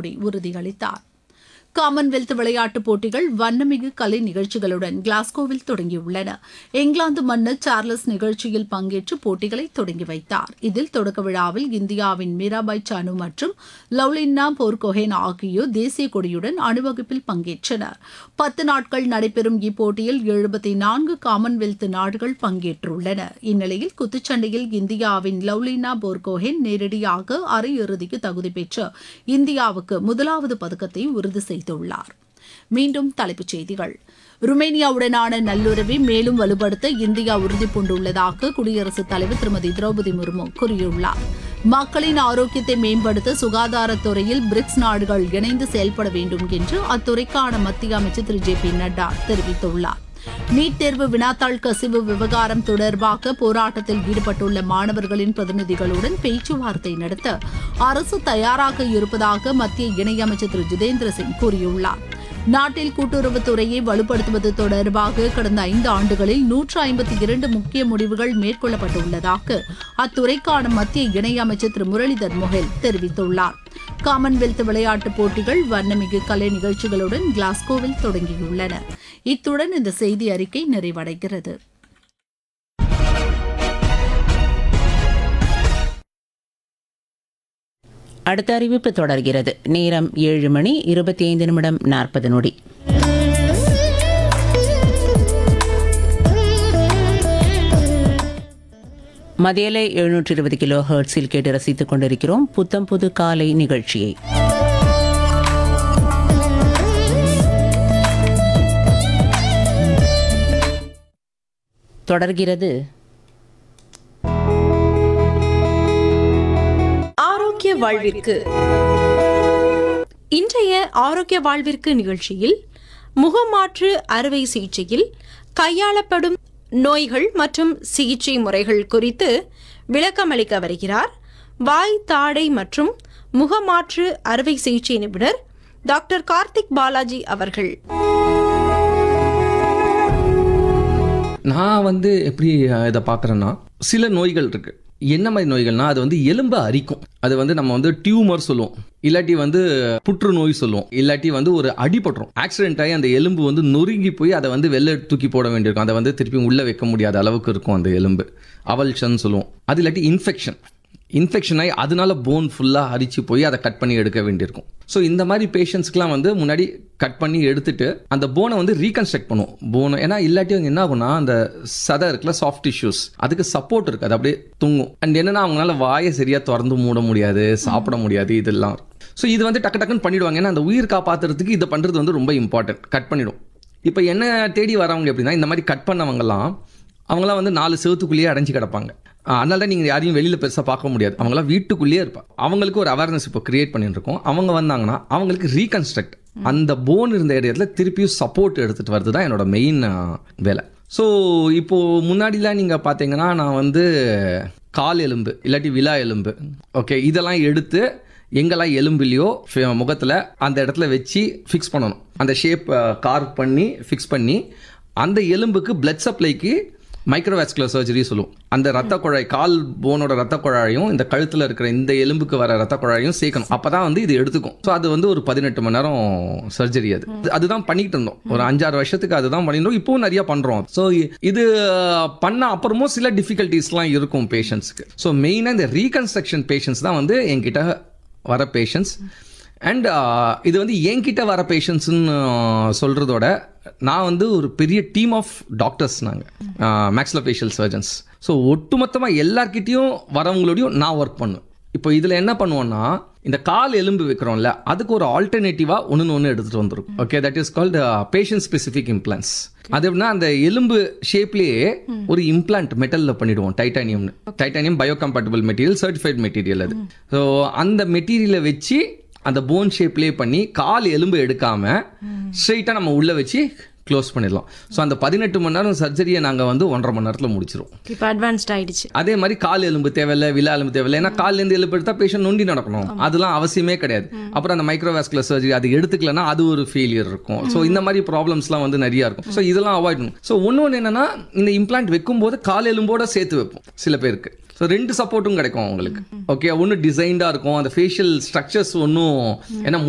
மோடி உறுதியளித்தார் காமன்வெல்த் விளையாட்டுப் போட்டிகள் வண்ணமிகு கலை நிகழ்ச்சிகளுடன் கிளாஸ்கோவில் தொடங்கியுள்ளன இங்கிலாந்து மன்னர் சார்லஸ் நிகழ்ச்சியில் பங்கேற்று போட்டிகளை தொடங்கி வைத்தார் இதில் தொடக்க விழாவில் இந்தியாவின் மீராபாய் சானு மற்றும் லவ்லின்னா போர்கோஹேன் ஆகியோர் தேசிய கொடியுடன் அணிவகுப்பில் பங்கேற்றனர் பத்து நாட்கள் நடைபெறும் இப்போட்டியில் எழுபத்தி நான்கு காமன்வெல்த் நாடுகள் பங்கேற்றுள்ளன இந்நிலையில் குத்துச்சண்டையில் இந்தியாவின் லவ்லினா போர்கோஹேன் நேரடியாக அரையிறுதிக்கு தகுதி பெற்று இந்தியாவுக்கு முதலாவது பதக்கத்தை உறுதி செய்துள்ளார் மீண்டும் தலைப்புச் செய்திகள் ருமேனியாவுடனான நல்லுறவை மேலும் வலுப்படுத்த இந்தியா உறுதிபூண்டுள்ளதாக குடியரசுத் தலைவர் திருமதி திரௌபதி முர்மு கூறியுள்ளார் மக்களின் ஆரோக்கியத்தை மேம்படுத்த சுகாதாரத்துறையில் பிரிக்ஸ் நாடுகள் இணைந்து செயல்பட வேண்டும் என்று அத்துறைக்கான மத்திய அமைச்சர் திரு ஜே பி நட்டா தெரிவித்துள்ளார் நீட் தேர்வு வினாத்தாள் கசிவு விவகாரம் தொடர்பாக போராட்டத்தில் ஈடுபட்டுள்ள மாணவர்களின் பிரதிநிதிகளுடன் பேச்சுவார்த்தை நடத்த அரசு தயாராக இருப்பதாக மத்திய இணையமைச்சர் திரு ஜிதேந்திர சிங் கூறியுள்ளார் நாட்டில் கூட்டுறவுத்துறையை வலுப்படுத்துவது தொடர்பாக கடந்த ஐந்து ஆண்டுகளில் நூற்று ஐம்பத்தி இரண்டு முக்கிய முடிவுகள் மேற்கொள்ளப்பட்டுள்ளதாக அத்துறைக்கான மத்திய இணையமைச்சர் திரு முரளிதர் மொஹெல் தெரிவித்துள்ளார் காமன்வெல்த் விளையாட்டுப் போட்டிகள் வண்ணமிகு கலை நிகழ்ச்சிகளுடன் கிளாஸ்கோவில் தொடங்கியுள்ளன இத்துடன் இந்த செய்தி அறிக்கை நிறைவடைகிறது அடுத்த அறிவிப்பு தொடர்கிறது நேரம் ஏழு மணி இருபத்தி ஐந்து நிமிடம் நாற்பது நொடி மதியலை எழுநூற்றி இருபது கிலோ ஹெர்ட்ஸில் கேட்டு ரசித்துக் கொண்டிருக்கிறோம் புத்தம் புது காலை நிகழ்ச்சியை தொடர்கிறது ஆரோக்கிய வாழ்விற்கு இன்றைய ஆரோக்கிய வாழ்விற்கு நிகழ்ச்சியில் முகமாற்று அறுவை சிகிச்சையில் கையாளப்படும் நோய்கள் மற்றும் சிகிச்சை முறைகள் குறித்து விளக்கமளிக்க வருகிறார் வாய் தாடை மற்றும் முகமாற்று அறுவை சிகிச்சை நிபுணர் டாக்டர் கார்த்திக் பாலாஜி அவர்கள் நான் வந்து எப்படி அஹ், இதை பார்க்குறேன்னா சில நோய்கள் இருக்கு என்ன மாதிரி நோய்கள்னா அது வந்து எலும்பை அரிக்கும் அது வந்து நம்ம வந்து டியூமர் சொல்லுவோம் இல்லாட்டி வந்து புற்றுநோய் சொல்லுவோம் இல்லாட்டி வந்து ஒரு அடிபட்டுரும் ஆக்சிடென்ட் ஆகி அந்த எலும்பு வந்து நொறுங்கி போய் அதை வந்து வெளில தூக்கி போட வேண்டியிருக்கும் அதை வந்து திருப்பி உள்ளே வைக்க முடியாத அளவுக்கு இருக்கும் அந்த எலும்பு அவல்ஷன் சொல்லுவோம் அது இல்லாட்டி இன்ஃபெக்ஷன் இன்ஃபெக்ஷன் ஆகி அதனால போன் ஃபுல்லாக அரிச்சு போய் அதை கட் பண்ணி எடுக்க வேண்டியிருக்கும் ஸோ இந்த மாதிரி பேஷண்ட்ஸ்க்குலாம் வந்து முன்னாடி கட் பண்ணி எடுத்துட்டு அந்த போனை வந்து ரீகன்ஸ்ட்ரக்ட் பண்ணுவோம் போனை ஏன்னா இல்லாட்டி அவங்க என்ன ஆகும்னா அந்த சதை இருக்குல்ல சாஃப்ட் டிஷ்யூஸ் அதுக்கு சப்போர்ட் இருக்கு அது அப்படியே தூங்கும் அண்ட் என்னன்னா அவங்களால வாயை சரியா திறந்து மூட முடியாது சாப்பிட முடியாது இதெல்லாம் ஸோ இது வந்து டக்கு டக்குன்னு பண்ணிடுவாங்க ஏன்னா அந்த உயிர் காப்பாத்துறதுக்கு இதை பண்றது வந்து ரொம்ப இம்பார்ட்டன்ட் கட் பண்ணிடும் இப்போ என்ன தேடி வரவங்க எப்படின்னா இந்த மாதிரி கட் பண்ணவங்கலாம் அவங்களாம் வந்து நாலு செவத்துக்குள்ளேயே அடைஞ்சு கிடப்பாங்க ஆஹ் அதனால தான் நீங்கள் யாரையும் வெளியில் பெருசாக பார்க்க முடியாது அவங்களாம் வீட்டுக்குள்ளேயே இருப்பாங்க அவங்களுக்கு ஒரு அவேர்னஸ் இப்போ கிரியேட் பண்ணிட்டு இருக்கோம் அவங்க வந்தாங்கன்னா அவங்களுக்கு ரீகன்ஸ்ட்ரக்ட் அந்த போன் இருந்த இடத்துல திருப்பியும் சப்போர்ட் எடுத்துகிட்டு வர்றது தான் என்னோட மெயின் வேலை ஸோ இப்போது முன்னாடிலாம் நீங்கள் பார்த்தீங்கன்னா நான் வந்து கால் எலும்பு இல்லாட்டி விலா எலும்பு ஓகே இதெல்லாம் எடுத்து எங்கெல்லாம் எலும்புலையோ முகத்தில் அந்த இடத்துல வச்சு ஃபிக்ஸ் பண்ணணும் அந்த ஷேப் கார்வ் பண்ணி ஃபிக்ஸ் பண்ணி அந்த எலும்புக்கு பிளட் சப்ளைக்கு மைக்ரோவாஸ்குலர் சர்ஜரி சொல்லுவோம் அந்த ரத்த குழாய் கால் போனோட ரத்த குழாயும் இந்த கழுத்தில் இருக்கிற இந்த எலும்புக்கு வர ரத்த குழாயும் சேர்க்கணும் அப்பதான் வந்து இது எடுத்துக்கும் ஸோ அது வந்து ஒரு பதினெட்டு மணி நேரம் சர்ஜரி அது அதுதான் பண்ணிக்கிட்டு இருந்தோம் ஒரு அஞ்சாறு வருஷத்துக்கு அதுதான் பண்ணியிருந்தோம் இப்போவும் நிறைய பண்றோம் ஸோ இது பண்ண அப்புறமும் சில டிஃபிகல்ட்டிஸ்லாம் இருக்கும் பேஷண்ட்ஸ்க்கு ஸோ மெயினாக இந்த ரீகன்ஸ்ட்ரக்ஷன் பேஷண்ட்ஸ் தான் வந்து என்கிட்ட வர பேஷண்ட்ஸ் அண்ட் இது வந்து என்கிட்ட வர பேஷண்ட்ஸ்னு சொல்கிறதோட நான் வந்து ஒரு பெரிய டீம் ஆஃப் டாக்டர்ஸ் நாங்கள் மேக்ஸ்லோஃபேஷியல் சர்ஜன்ஸ் ஸோ ஒட்டுமொத்தமாக எல்லார்கிட்டேயும் வரவங்களோடையும் நான் ஒர்க் பண்ணுவேன் இப்போ இதில் என்ன பண்ணுவோன்னா இந்த கால் எலும்பு வைக்கிறோம்ல அதுக்கு ஒரு ஆல்டர்னேட்டிவாக ஒன்று ஒன்று எடுத்துகிட்டு வந்துடும் okay that is called patient specific implants அது எப்படின்னா அந்த எலும்பு ஷேப்லேயே ஒரு இம்ப்ளான்ட் மெட்டலில் பண்ணிடுவோம் டைட்டானியம்னு titanium biocompatible material certified material அது ஸோ அந்த மெட்டீரியலை வச்சு அந்த போன் ஷேப்லேயே பண்ணி கால் எலும்பு எடுக்காம ஸ்ட்ரெயிட்டாக நம்ம உள்ள வச்சு க்ளோஸ் பண்ணிடலாம் ஸோ அந்த பதினெட்டு மணி நேரம் சர்ஜரியை நாங்கள் வந்து ஒன்றரை மணி நேரத்தில் முடிச்சிருவோம் இப்போ அட்வான்ஸ்ட் ஆயிடுச்சு அதே மாதிரி கால் எலும்பு தேவையில்ல விலா எலும்பு தேவையில்ல ஏன்னா கால்லேருந்து எலும்பு எடுத்தா பேஷண்ட் நொண்டி நடக்கணும் அதெல்லாம் அவசியமே கிடையாது அப்புறம் அந்த மைக்ரோவாஸ்குலர் சர்ஜரி அது எடுத்துக்கலன்னா அது ஒரு ஃபெயிலியர் இருக்கும் ஸோ இந்த மாதிரி ப்ராப்ளம்ஸ்லாம் வந்து நிறைய இருக்கும் ஸோ இதெல்லாம் அவாய்ட் பண்ணணும் ஸோ ஒன்று ஒன்று என்னன்னா இந்த இம்ப்ளான்ட் வைக்கும்போது கால் எலும்போட சேர்த்து வைப்போம் சில பேருக்கு ஸோ ரெண்டு சப்போர்ட்டும் கிடைக்கும் அவங்களுக்கு ஓகே ஒன்று டிசைன்டாக இருக்கும் அந்த ஃபேஷியல் ஸ்ட்ரக்சர்ஸ் ஒன்றும் ஏன்னா